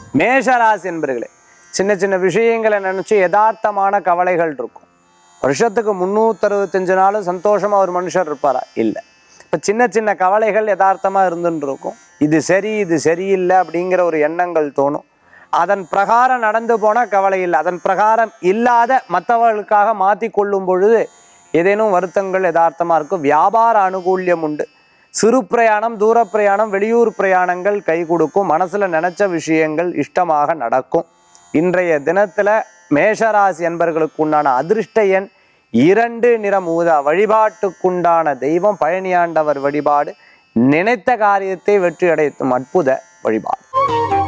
மேஷராசி என்பர்களே சின்ன சின்ன விஷயங்களை நினச்சி யதார்த்தமான கவலைகள் இருக்கும் வருஷத்துக்கு முந்நூற்றறுபத்தஞ்சு நாளும் சந்தோஷமாக ஒரு மனுஷர் இருப்பாரா இல்லை இப்போ சின்ன சின்ன கவலைகள் யதார்த்தமாக இருந்துன்னு இருக்கும் இது சரி இது சரியில்லை அப்படிங்கிற ஒரு எண்ணங்கள் தோணும் அதன் பிரகாரம் நடந்து போனால் கவலை இல்லை அதன் பிரகாரம் இல்லாத மற்றவர்களுக்காக மாற்றி கொள்ளும் பொழுது ஏதேனும் வருத்தங்கள் யதார்த்தமாக இருக்கும் வியாபார அனுகூல்யம் உண்டு சிறு பிரயாணம் தூர பிரயாணம் வெளியூர் பிரயாணங்கள் கை கொடுக்கும் மனசுல நினைச்ச விஷயங்கள் இஷ்டமாக நடக்கும் இன்றைய தினத்துல மேஷராசி என்பர்களுக்கு உண்டான அதிர்ஷ்ட எண் இரண்டு நிறம் ஊதா வழிபாட்டுக்குண்டான தெய்வம் பழனியாண்டவர் வழிபாடு நினைத்த காரியத்தை வெற்றி அடைத்தும் அற்புத வழிபாடு